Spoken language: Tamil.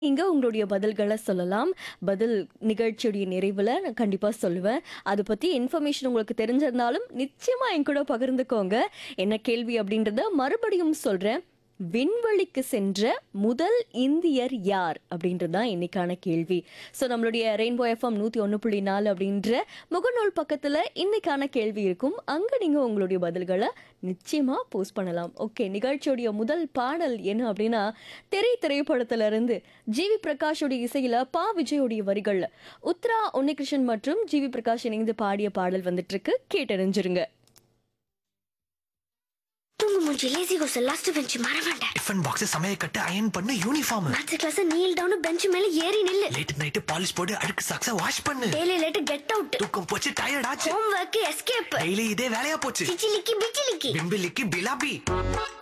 நீங்க உங்களுடைய பதில்கள சொல்லலாம். பதில் நிகழ்ச்சியுடைய நிறைவுல நான் கண்டிப்பா சொல்லுவேன். அத பத்தி இன்ஃபர்மேஷன் உங்களுக்கு தெரிஞ்சிருந்தாலும், நிச்சயமா என் கூட பகிர்ந்துக்கோங்க. என்ன கேள்வி அப்படின்றத மறுபடியும் சொல்றேன். விண்வெளிக்கு சென்ற முதல் இந்தியர் யார்? அப்படின்றது தான் இன்னைக்கான கேள்வி. ஸோ நம்மளுடைய ரெயின்போ எஃப்எம் 101.4 அப்படின்ற முகநூல் பக்கத்துல இன்னைக்கான கேள்வி இருக்கும். அங்க நீங்க உங்களுடைய பதில்கள நிச்சயமா போஸ்ட் பண்ணலாம். ஓகே நிகழ்ச்சியுடைய முதல் பாடல் என்ன அப்படின்னா, திரை திரைப்படத்துல இருந்து ஜிவி பிரகாஷோட இசையில பா விஜயோடைய வரிகள்ல உத்ரா உன்னிகிருஷ்ணன் மற்றும் ஜிவி பிரகாஷ் இணைந்து பாடிய பாடல் வந்துட்டு இருக்கு. கேட்டறிஞ்சிருங்க. தூங்கு மூஞ்சி லேசி கோஸ் லாஸ்ட் பெஞ்ச் மறவேண்ட டிஃபன் பாக்ஸ் சமையல் கட்டு அயன் பண்ணு uniform maths class kneel down bench மேல ஏறி நில்லு லேட் நைட் பாலிஷ் போட்டு அழுக்கு சாக்ஸ வாஷ் பண்ணு டெய்லி லேட் கெட் அவுட் தூக்கம் போச்சு டயர்ட் ஆச்சு ஹோம் ஒர்க் எஸ்கேப் டெய்லி இதே வேலையா போச்சு சிச்சிலிக்கி பிச்சிலிக்கி பிம்பிலிக்கு பிலாபி